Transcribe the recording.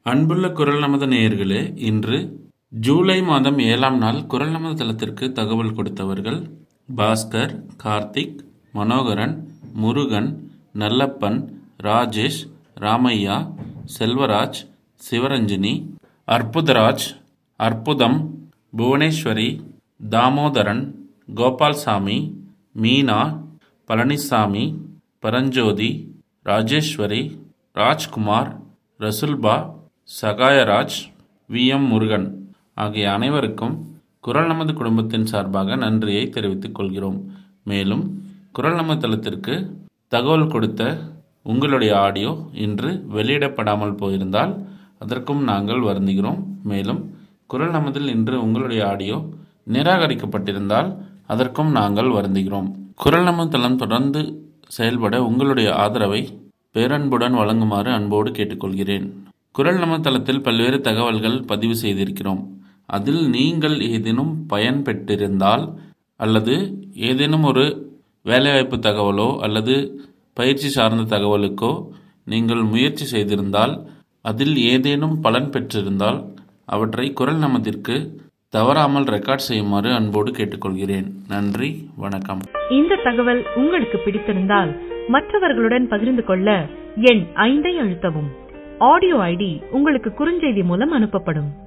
அன்புள்ள குரல் நமது நேயர்களே இன்று ஜூலை மாதம் ஏழாம் நாள் குரல் நமது தளத்திற்கு தகவல் கொடுத்தவர்கள் பாஸ்கர் கார்த்திக் மனோகரன் முருகன் நல்லப்பன் ராஜேஷ் ராமையா செல்வராஜ் சிவரஞ்சினி அற்புதராஜ் அற்புதம் புவனேஸ்வரி தாமோதரன் கோபால்சாமி மீனா பழனிசாமி பரஞ்சோதி ராஜேஸ்வரி ராஜ்குமார் ரசுல்பா சகாயராஜ் வி எம் முருகன் ஆகிய அனைவருக்கும் குரல் நமது குடும்பத்தின் சார்பாக நன்றியை தெரிவித்துக் கொள்கிறோம் மேலும் குரல் நமது தளத்திற்கு தகவல் கொடுத்த உங்களுடைய ஆடியோ இன்று வெளியிடப்படாமல் போயிருந்தால் அதற்கும் நாங்கள் வருந்துகிறோம் மேலும் குரல் நமதில் இன்று உங்களுடைய ஆடியோ நிராகரிக்கப்பட்டிருந்தால் அதற்கும் நாங்கள் வருந்துகிறோம் குரல் நமது தளம் தொடர்ந்து செயல்பட உங்களுடைய ஆதரவை பேரன்புடன் வழங்குமாறு அன்போடு கேட்டுக்கொள்கிறேன் குரல் நமது தளத்தில் பல்வேறு தகவல்கள் பதிவு செய்திருக்கிறோம் அதில் நீங்கள் ஏதேனும் பயன் பெற்றிருந்தால் அல்லது ஏதேனும் ஒரு வேலைவாய்ப்பு தகவலோ அல்லது பயிற்சி சார்ந்த தகவலுக்கோ நீங்கள் முயற்சி செய்திருந்தால் அதில் ஏதேனும் பலன் பெற்றிருந்தால் அவற்றை குரல் நமதிற்கு தவறாமல் ரெக்கார்ட் செய்யுமாறு அன்போடு கேட்டுக்கொள்கிறேன் நன்றி வணக்கம் இந்த தகவல் உங்களுக்கு பிடித்திருந்தால் மற்றவர்களுடன் பகிர்ந்து கொள்ள எண் ஐந்தை அழுத்தவும் ஆடியோ ஐடி உங்களுக்கு குறுஞ்செய்தி மூலம் அனுப்பப்படும்